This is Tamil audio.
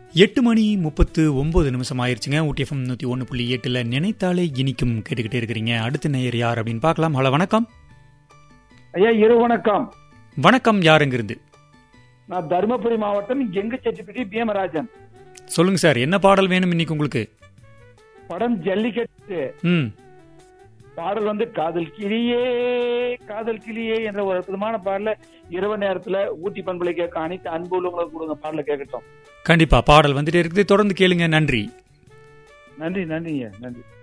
எட்டு மணி முப்பத்து ஒன்பது நிமிஷம் ஆயிருச்சுங்க ஊட்டிஎஃப்எம் நூற்றி ஒன்று புள்ளி எட்டில் நினைத்தாலே இனிக்கும் கேட்டுக்கிட்டே இருக்கிறீங்க அடுத்த நேயர் யார் அப்படின்னு பார்க்கலாம் ஹலோ வணக்கம் ஐயா இரு வணக்கம் வணக்கம் யாருங்கிருந்து நான் தருமபுரி மாவட்டம் எங்க செட்டிப்பட்டி பீமராஜன் சொல்லுங்க சார் என்ன பாடல் வேணும் இன்னைக்கு உங்களுக்கு படம் ஜல்லிக்கட்டு ம் பாடல் வந்து காதல் கிளியே காதல் கிளியே என்ற ஒரு அற்புதமான பாடல இரவு நேரத்துல ஊட்டி பண்புலை கேட்க அனைத்து அன்பு உள்ளவங்களுக்கு கொடுங்க பாடல கேட்கட்டும் கண்டிப்பா பாடல் வந்துட்டே இருக்குது தொடர்ந்து கேளுங்க நன்றி நன்றி நன்றிங்க நன்றி